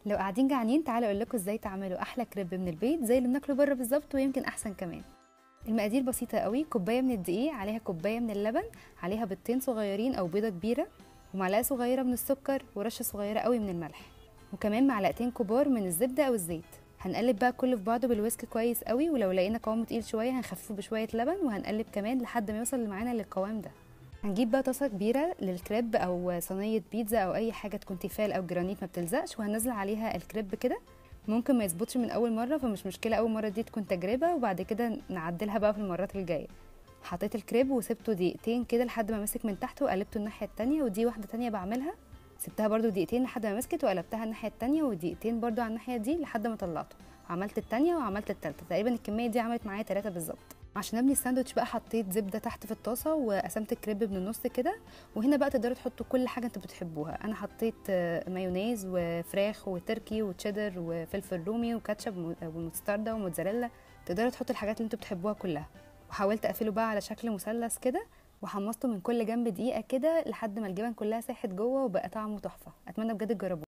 لو قاعدين جعانين تعالوا اقول لكم ازاي تعملوا احلى كريب من البيت زي اللي بناكله بره بالظبط ويمكن احسن كمان المقادير بسيطه قوي كوبايه من الدقيق عليها كوبايه من اللبن عليها بيضتين صغيرين او بيضه كبيره ومعلقه صغيره من السكر ورشه صغيره قوي من الملح وكمان معلقتين كبار من الزبده او الزيت هنقلب بقى كله في بعضه بالويسك كويس قوي ولو لقينا قوامه تقيل شويه هنخففه بشويه لبن وهنقلب كمان لحد ما يوصل معانا للقوام ده هنجيب بقى طاسه كبيره للكريب او صينيه بيتزا او اي حاجه تكون تيفال او جرانيت ما بتلزقش وهننزل عليها الكريب كده ممكن ما يظبطش من اول مره فمش مشكله اول مره دي تكون تجربه وبعد كده نعدلها بقى في المرات الجايه حطيت الكريب وسبته دقيقتين كده لحد ما مسك من تحت وقلبته الناحيه التانية ودي واحده تانية بعملها سبتها برده دقيقتين لحد ما مسكت وقلبتها الناحيه التانية ودقيقتين برده على الناحيه دي لحد ما طلعته وعملت التانية وعملت التالتة تقريبا الكميه دي عملت معايا ثلاثة بالظبط عشان ابني الساندوتش بقى حطيت زبده تحت في الطاسه وقسمت الكريب من النص كده وهنا بقى تقدروا تحطوا كل حاجه انتوا بتحبوها انا حطيت مايونيز وفراخ وتركي وتشيدر وفلفل رومي وكاتشب ومستردة وموتزاريلا تقدروا تحطوا الحاجات اللي انتوا بتحبوها كلها وحاولت اقفله بقى على شكل مثلث كده وحمصته من كل جنب دقيقه كده لحد ما الجبن كلها ساحت جوه وبقى طعمه تحفه اتمنى بجد تجربوه